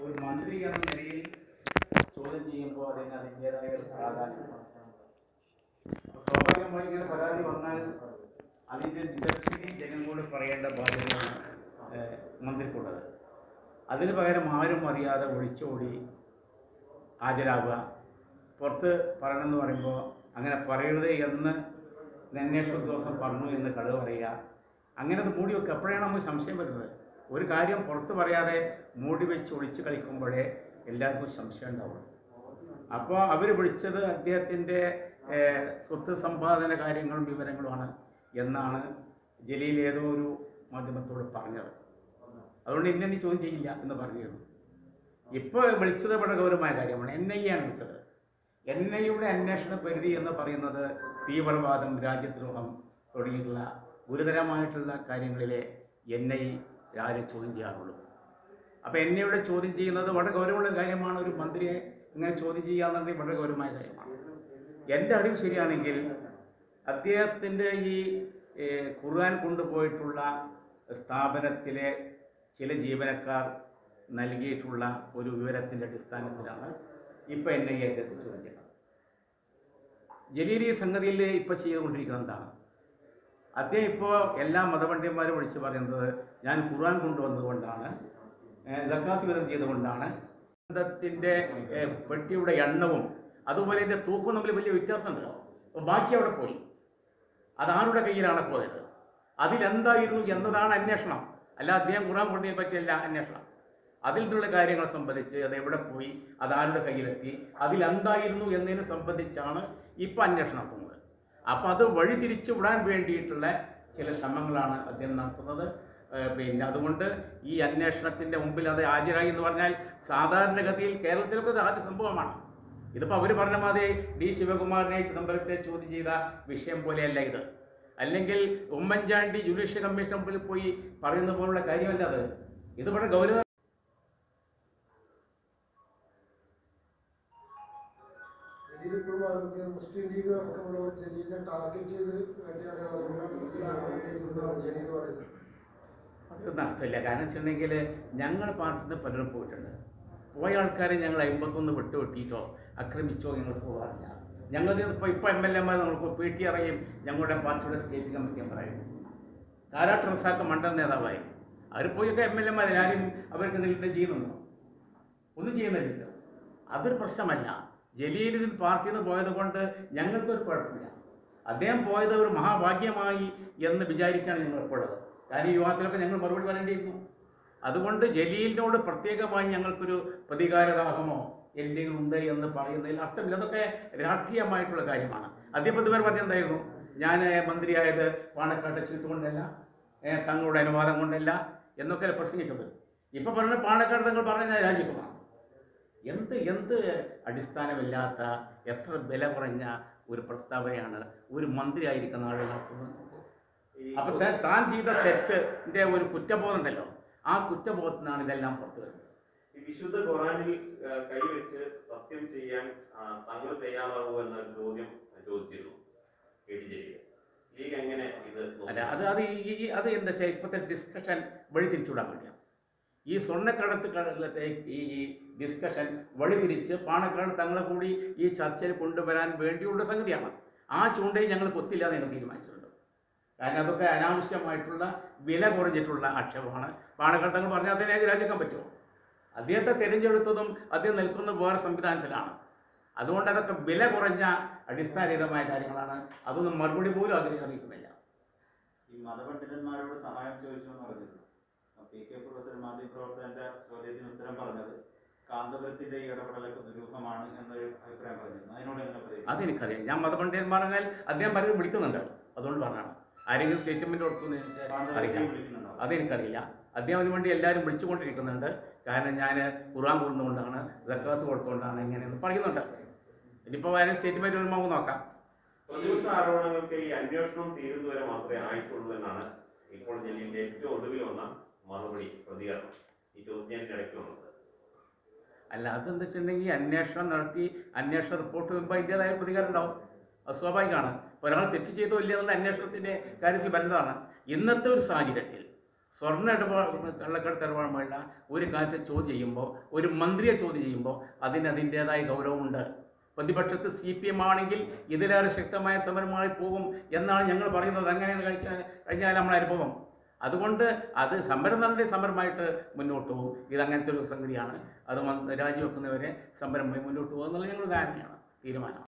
ഒരു മന്ത്രി എന്ന നിലയിൽ ചോദ്യം ചെയ്യുമ്പോൾ അതിന് അതിൻ്റെതായ ഒരു പ്രാധാന്യമാണ് സ്വാഭാവികമായി ഇങ്ങനെ പരാതി വന്നാൽ അതിൻ്റെ നിരസ്ഥിതി ജനങ്ങളോട് പറയേണ്ട ബാധ്യതയാണ് ഏഹ്, മന്ത്രിക്കുള്ളത് അതിന് പകരം ആരും അറിയാതെ ഒളിച്ചോടി ഹാജരാവുക പുറത്ത് പറയണമെന്ന് പറയുമ്പോൾ അങ്ങനെ പറയരുത് എന്ന് അന്വേഷണ ഉദ്യോഗസ്ഥൻ പറഞ്ഞു എന്ന് കളവ് പറയുക അങ്ങനെ അത് മൂടി വെക്കുക അപ്പോഴാണ് നമുക്ക് സംശയം വരുന്നത് ഒരു കാര്യം പുറത്ത് പറയാതെ മൂടി വെച്ച് ഒളിച്ച് കളിക്കുമ്പോഴേ എല്ലാവർക്കും സംശയം ഉണ്ടാവുള്ളൂ അപ്പോൾ അവർ വിളിച്ചത് അദ്ദേഹത്തിൻ്റെ ഏഹ്, സ്വത്ത് സമ്പാദന കാര്യങ്ങളും വിവരങ്ങളുമാണ് എന്നാണ് ജലീൽ ഏതോ ഒരു മാധ്യമത്തോട് പറഞ്ഞത് അതുകൊണ്ട് ഇന്നെ ചോദ്യം ചെയ്യില്ല എന്ന് പറഞ്ഞിരുന്നു ഇപ്പോൾ വിളിച്ചത് വളരെ ഗൗരവമായ കാര്യമാണ് എൻ ഐ ആണ് വിളിച്ചത് എൻ ഐയുടെ അന്വേഷണ പരിധി എന്ന് പറയുന്നത് തീവ്രവാദം രാജ്യദ്രോഹം തുടങ്ങിയിട്ടുള്ള ഗുരുതരമായിട്ടുള്ള കാര്യങ്ങളിലെ എൻ ഐ ആരെ ചോദ്യം ചെയ്യാറുള്ളൂ അപ്പോൾ എൻ ഐയുടെ ചോദ്യം ചെയ്യുന്നത് വളരെ ഗൗരവമുള്ള കാര്യമാണ് ഒരു മന്ത്രിയെ ഇങ്ങനെ ചോദ്യം ചെയ്യുക എന്നുള്ളത് വളരെ ഗൗരവമായ കാര്യമാണ് എൻ്റെ അറിവ് ശരിയാണെങ്കിൽ അദ്ദേഹത്തിൻ്റെ ഈ ഏഹ്, ഖുർആൻ കൊണ്ടുപോയിട്ടുള്ള സ്ഥാപനത്തിലെ ചില ജീവനക്കാർ നൽകിയിട്ടുള്ള ഒരു വിവരത്തിൻ്റെ അടിസ്ഥാനത്തിലാണ് ഇപ്പോൾ എൻ ഐ എ അദ്ദേഹത്തെ ചോദ്യം ചെയ്യുന്നത് ജലീൽ ഈ സംഗതിയിൽ ഇപ്പോൾ ചെയ്തുകൊണ്ടിരിക്കുന്നത് എന്താണ് അദ്ദേഹം ഇപ്പോൾ എല്ലാ മതപണ്ഡിതന്മാരും വിളിച്ച് പറയുന്നത് ഞാൻ ഖുർആൻ കൊണ്ടുവന്നതുകൊണ്ടാണ് ഏഹ്, സക്കാത്ത് വിധം ചെയ്തുകൊണ്ടാണ് ത്തിൻ്റെ പെട്ടിയുടെ എണ്ണവും അതുപോലെ എൻ്റെ തൂക്കവും തമ്മിൽ വലിയ വ്യത്യാസമുണ്ട് അപ്പോൾ ബാക്കി അവിടെ പോയി അതാരുടെ കയ്യിലാണ് പോയത് അതിലെന്തായിരുന്നു എന്നതാണ് അന്വേഷണം അല്ല അദ്ദേഹം ഖുറാൻ കൊണ്ടതിനെ പറ്റിയല്ല അന്വേഷണം അതിൽ നിന്നുള്ള കാര്യങ്ങൾ സംബന്ധിച്ച് അത് എവിടെ പോയി അതാരുടെ കയ്യിലെത്തി അതിലെന്തായിരുന്നു എന്നതിനെ സംബന്ധിച്ചാണ് ഇപ്പം അന്വേഷണം നടത്തുന്നത് അപ്പം അത് വഴിതിരിച്ചു വിടാൻ വേണ്ടിയിട്ടുള്ള ചില ശ്രമങ്ങളാണ് അദ്ദേഹം നടത്തുന്നത് ഏഹ് പിന്നെ അതുകൊണ്ട് ഈ അന്വേഷണത്തിൻ്റെ മുമ്പിൽ അത് ഹാജരായി എന്ന് പറഞ്ഞാൽ സാധാരണഗതിയിൽ കേരളത്തിലൊക്കെ ഇത് ആദ്യ സംഭവമാണ് ഇതിപ്പോൾ അവർ പറഞ്ഞ മാതിരി ഡി ശിവകുമാറിനെ ചിദംബരത്തെ ചോദ്യം ചെയ്ത വിഷയം പോലെയല്ല ഇത് അല്ലെങ്കിൽ ഉമ്മൻചാണ്ടി ജുഡീഷ്യൽ കമ്മീഷൻ മുമ്പിൽ പോയി പറയുന്ന പോലുള്ള കാര്യമല്ല അത് ഇത് വളരെ ഗൗരവ ജലീലിപ്പോഴും അതൊക്കെ മുസ്ലിം ലീഗ് അടക്കമുള്ളവർ ജലീലിനെ ടാർഗറ്റ് ചെയ്ത് വേണ്ടിയാണ് അതുകൊണ്ടാണ് ജലീൽ പറയുന്നത് അതൊന്നും അർത്ഥമില്ല കാരണം വെച്ചിട്ടുണ്ടെങ്കിൽ ഞങ്ങൾ പാർട്ടിയിൽ നിന്ന് പലരും പോയിട്ടുണ്ട് പോയ ആൾക്കാരെ ഞങ്ങൾ അമ്പത്തൊന്ന് വിട്ടുവെട്ടിയിട്ടോ ആക്രമിച്ചോ ഞങ്ങൾ പോകാറില്ല ഞങ്ങൾ ഇപ്പോൾ ഇപ്പോൾ എം എൽ എമാർ നമുക്ക് പി ടി അറിയും ഞങ്ങളുടെ പാർട്ടിയുടെ സ്റ്റേറ്റ് കമ്മിറ്റി മെമ്പറായും കാരാട്ട് റസാക്ക് മണ്ഡല നേതാവായി അവർ പോയൊക്കെ എം എൽ എമാർ ആരും അവർക്ക് എന്തെങ്കിലും ചെയ്യുന്നുണ്ടോ ഒന്നും ചെയ്യുന്നില്ലല്ലോ അതൊരു പ്രശ്നമല്ല ജലീൽ ഇതിൽ പാർട്ടിയിൽ നിന്ന് പോയത് കൊണ്ട് ഞങ്ങൾക്കൊരു കുഴപ്പമില്ല അദ്ദേഹം പോയത് ഒരു മഹാഭാഗ്യമായി എന്ന് വിചാരിക്കുകയാണ് ഞങ്ങൾ എപ്പോഴത് കാരണം ഈ യുവാക്കളൊക്കെ ഞങ്ങൾ മറുപടി പറയേണ്ടിയിരുന്നു അതുകൊണ്ട് ജലീലിനോട് പ്രത്യേകമായി ഞങ്ങൾക്കൊരു പ്രതികാരദാഹമോ എന്തെങ്കിലും ഉണ്ട് എന്ന് പറയുന്നതിൽ അർത്ഥമില്ല അതൊക്കെ രാഷ്ട്രീയമായിട്ടുള്ള കാര്യമാണ് അദ്ദേഹം ഇതുവരെ പറഞ്ഞ എന്തായിരുന്നു ഞാൻ മന്ത്രിയായത് പാണക്കാട്ടെ ചീട്ട് കൊണ്ടല്ല ഏ, തങ്ങളുടെ അനുവാദം കൊണ്ടല്ല എന്നൊക്കെ പ്രസംഗിച്ചത് ഇപ്പം പറഞ്ഞ പാണക്കാട് തങ്ങൾ പറഞ്ഞ ഞാൻ രാജിക്കുമാണ് എന്ത് എന്ത് അടിസ്ഥാനമില്ലാത്ത എത്ര വില കുറഞ്ഞ ഒരു പ്രസ്താവനയാണ് ഒരു മന്ത്രി ആയിരിക്കുന്ന ആളുകൾ നടത്തുന്നത് അപ്പൊ താൻ- താൻ ചെയ്ത തെറ്റിന്റെ ഒരു കുറ്റബോധം ഉണ്ടല്ലോ ആ കുറ്റബോധത്തിനാണ് ഇതെല്ലാം പുറത്തു വരുന്നത് ഈ വിശുദ്ധ ഖുറാനിൽ ആ, കൈവച്ച് സത്യം ചെയ്യാൻ ആ, താങ്കൾ തയ്യാറാവൂ എന്ന ചോദ്യം ചോദിച്ചിരുന്നു കെ ടി ജലീൽ ലീഗ് എങ്ങനെ ഇത് നോക്കും? അല്ല അത് അത് ഈ ഈ- അത് എന്താ വെച്ചാൽ ഇപ്പോഴത്തെ ഡിസ്കഷൻ വഴി തിരിച്ചുവിടാൻ വേണ്ടിയാണ് ഈ സ്വർണ്ണക്കടത്ത് കടലത്തെ ഈ ഈ ഡിസ്കഷൻ വഴിതിരിച്ച് പാണക്കാട് തങ്ങളെ കൂടി ഈ ചർച്ചയിൽ കൊണ്ടുവരാൻ വേണ്ടിയുള്ള സംഗതിയാണ് ആ ചൂണ്ടയിൽ ഞങ്ങൾ കൊത്തില്ല എന്ന് ഞങ്ങൾ തീരുമാനിച്ചിട്ടുണ്ട് കാരണം അതൊക്കെ അനാവശ്യമായിട്ടുള്ള വില കുറഞ്ഞിട്ടുള്ള ആക്ഷേപമാണ് പാണക്കാട് തങ്ങൾ പറഞ്ഞാൽ അതിനെ രാജിക്കാൻ പറ്റുമോ അദ്ദേഹത്തെ തിരഞ്ഞെടുത്തതും അദ്ദേഹം നിൽക്കുന്ന വേറെ സംവിധാനത്തിലാണ് അതുകൊണ്ട് അതൊക്കെ വില കുറഞ്ഞ അടിസ്ഥാനരഹിതമായ കാര്യങ്ങളാണ് അതൊന്നും മറുപടി പോലും ആഗ്രഹം അറിയിക്കുന്നില്ല ഈ മതപണ്ഡിതന്മാരോട് സഹായം ചോദിച്ചു എന്ന് പറഞ്ഞിരുന്നു പി കെ പ്രൊഫസർ മാധ്യമപ്രവർത്തകന്റെ ചോദ്യത്തിന് ഉത്തരം പറഞ്ഞത് കാന്തപുരത്തിന്റെ ഈ ഇടപെടലൊക്കെ ദുരൂഹമാണ് എന്നൊരു അഭിപ്രായം പറഞ്ഞിരുന്നു അതിനോട് എങ്ങനെ പ്രതികരിക്കും അതെനിക്കറിയാം ഞാൻ മതപണ്ഡിതന്മാർ പറഞ്ഞാൽ അദ്ദേഹം പലരും വിളിക്കുന്നുണ്ട് അതുകൊണ്ട് പറഞ്ഞാണ് ആരെങ്കിലും സ്റ്റേറ്റ്മെന്റ് കൊടുത്തു എന്ന് എനിക്ക് കാന്തപുരത്തെ അറിയില്ല വിളിക്കുന്നുണ്ടോ അതെനിക്കറിയില്ല അദ്ദേഹം അതിനു വേണ്ടി എല്ലാവരും വിളിച്ചുകൊണ്ടിരിക്കുന്നുണ്ട് കാരണം ഞാൻ ഖുറാൻ കൊടുത്തുകൊണ്ടാണ് ജക്കാത്ത് കൊടുത്തുകൊണ്ടാണ് ഇങ്ങനെയെന്ന് പറയുന്നുണ്ട് ഇനിയിപ്പോൾ ആരും സ്റ്റേറ്റ്മെന്റ് വരുമ്പോൾ നമുക്ക് നോക്കാം പ്രതിപക്ഷ ആരോപണങ്ങൾക്ക് ഈ അന്വേഷണം തീരുന്നവരെ മാത്രമേ ആയുസുള്ളൂ എന്നാണ് ഇപ്പോൾ ജലീലിന്റെ ഏറ്റവും ഒടുവിൽ വന്ന മറുപടി പ്രതികരണം ഈ ചോദ്യത്തിന്റെ ഇടയ്ക്ക് വന്നത് അല്ല അതെന്താ വെച്ചിട്ടുണ്ടെങ്കിൽ അന്വേഷണം നടത്തി അന്വേഷണ റിപ്പോർട്ട് വരുമ്പോൾ അതിൻ്റെതായ പ്രതികാരം ഉണ്ടാവും അത് സ്വാഭാവികമാണ് ഇപ്പോൾ ഒരാൾ തെറ്റ് ചെയ്തോ ഇല്ല എന്നുള്ള അന്വേഷണത്തിൻ്റെ കാര്യത്തിൽ വരുന്നതാണ് ഇന്നത്തെ ഒരു സാഹചര്യത്തിൽ സ്വർണ്ണ ഇടപാട് കള്ളക്കടത്ത് ഇടപാടുമായുള്ള ഒരു കാര്യത്തെ ചോദ്യം ചെയ്യുമ്പോൾ ഒരു മന്ത്രിയെ ചോദ്യം ചെയ്യുമ്പോൾ അതിന് അതിൻ്റേതായ ഗൗരവമുണ്ട് പ്രതിപക്ഷത്ത് സി പി എം ആണെങ്കിൽ ഇതിലേറെ ശക്തമായ സമരമായി പോകും എന്നാണ് ഞങ്ങൾ പറയുന്നത് അങ്ങനെയാണ് കഴിച്ചാൽ കഴിഞ്ഞാൽ നമ്മളെ അനുഭവം അതുകൊണ്ട് അത് സമരം നടത്തിയ സമരമായിട്ട് മുന്നോട്ട് പോകും ഇത് അങ്ങനത്തെ ഒരു സംഗതിയാണ് അത് മ- രാജിവെക്കുന്നവരെ സമരമായി മുന്നോട്ട് പോകുക എന്നുള്ളത് ഞങ്ങളുടെ ധാരണയാണ് തീരുമാനം